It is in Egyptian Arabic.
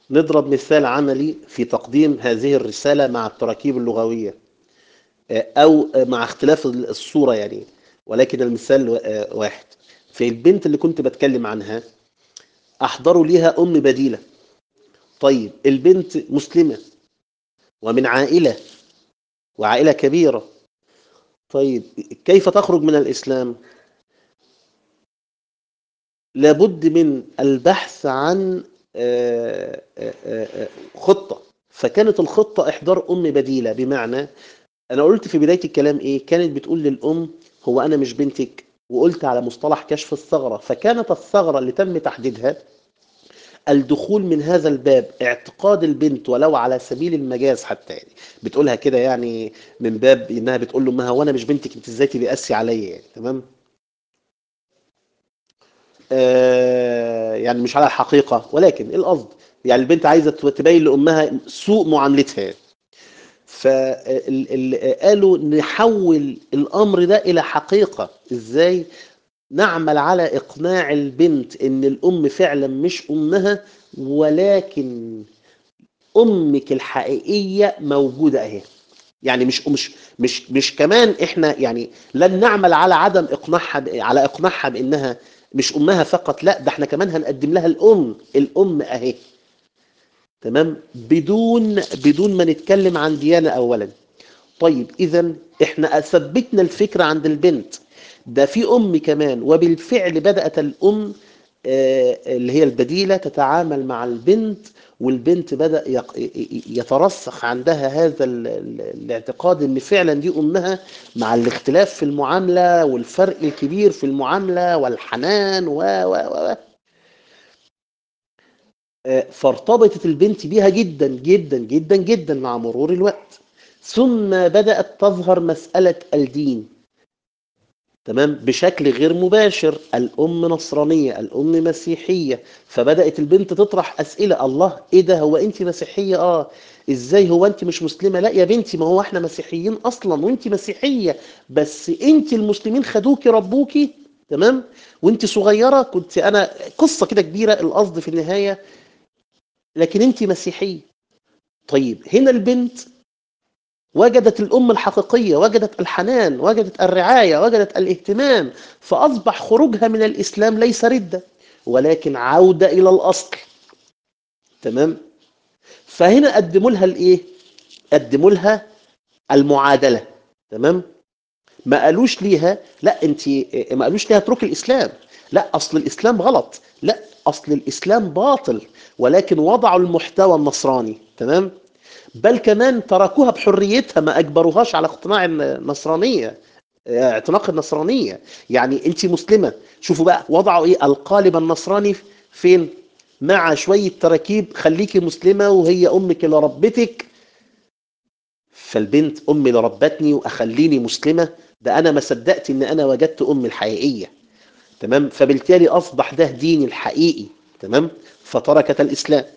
نضرب مثال عملي في تقديم هذه الرسالة مع التراكيب اللغوية آه، أو مع اختلاف الصورة يعني ولكن المثال آه، واحد في البنت اللي كنت بتكلم عنها أحضروا ليها أم بديلة طيب البنت مسلمة ومن عائلة وعائلة كبيرة طيب كيف تخرج من الإسلام لابد من البحث عن آه، آه، آه، خطة فكانت الخطة إحضار أم بديلة بمعنى أنا قلت في بداية الكلام إيه كانت بتقول للأم هو أنا مش بنتك وقلت على مصطلح كشف الثغرة فكانت الثغرة اللي تم تحديدها الدخول من هذا الباب اعتقاد البنت ولو على سبيل المجاز حتى يعني بتقولها كده يعني من باب انها بتقول له ما هو انا مش بنتك انت ازاي تبقى قاسي عليا يعني تمام آه يعني مش على الحقيقه ولكن القصد يعني البنت عايزه تبين لامها سوء معاملتها فقالوا نحول الامر ده الى حقيقه ازاي نعمل على إقناع البنت إن الأم فعلا مش أمها ولكن أمك الحقيقية موجودة أهي يعني مش مش مش مش كمان احنا يعني لن نعمل على عدم اقناعها على اقناعها بانها مش امها فقط لا ده احنا كمان هنقدم لها الام الام اهي تمام بدون بدون ما نتكلم عن ديانه اولا طيب اذا احنا ثبتنا الفكره عند البنت ده في أم كمان وبالفعل بدأت الأم آه، اللي هي البديلة تتعامل مع البنت والبنت بدأ يترسخ عندها هذا الاعتقاد ان فعلا دي امها مع الاختلاف في المعاملة والفرق الكبير في المعاملة والحنان و و و آه، فارتبطت البنت بيها جدا جدا جدا جدا مع مرور الوقت ثم بدأت تظهر مسألة الدين تمام بشكل غير مباشر الام نصرانيه الام مسيحيه فبدات البنت تطرح اسئله الله ايه ده هو انت مسيحيه اه ازاي هو انت مش مسلمه لا يا بنتي ما هو احنا مسيحيين اصلا وانت مسيحيه بس انت المسلمين خدوكي ربوكي تمام وانت صغيره كنت انا قصه كده كبيره القصد في النهايه لكن انت مسيحيه طيب هنا البنت وجدت الأم الحقيقية وجدت الحنان وجدت الرعاية وجدت الاهتمام فأصبح خروجها من الإسلام ليس ردة ولكن عودة إلى الأصل تمام فهنا قدموا لها الإيه قدموا لها المعادلة تمام ما قالوش ليها لا انت ما قالوش ليها اترك الاسلام لا اصل الاسلام غلط لا اصل الاسلام باطل ولكن وضعوا المحتوى النصراني تمام بل كمان تركوها بحريتها ما اجبروهاش على اقتناع النصرانيه اعتناق النصرانيه يعني انت مسلمه شوفوا بقى وضعوا ايه القالب النصراني فين مع شويه تراكيب خليكي مسلمه وهي امك اللي ربتك فالبنت امي اللي ربتني واخليني مسلمه ده انا ما صدقت ان انا وجدت امي الحقيقيه تمام فبالتالي اصبح ده ديني الحقيقي تمام فتركت الاسلام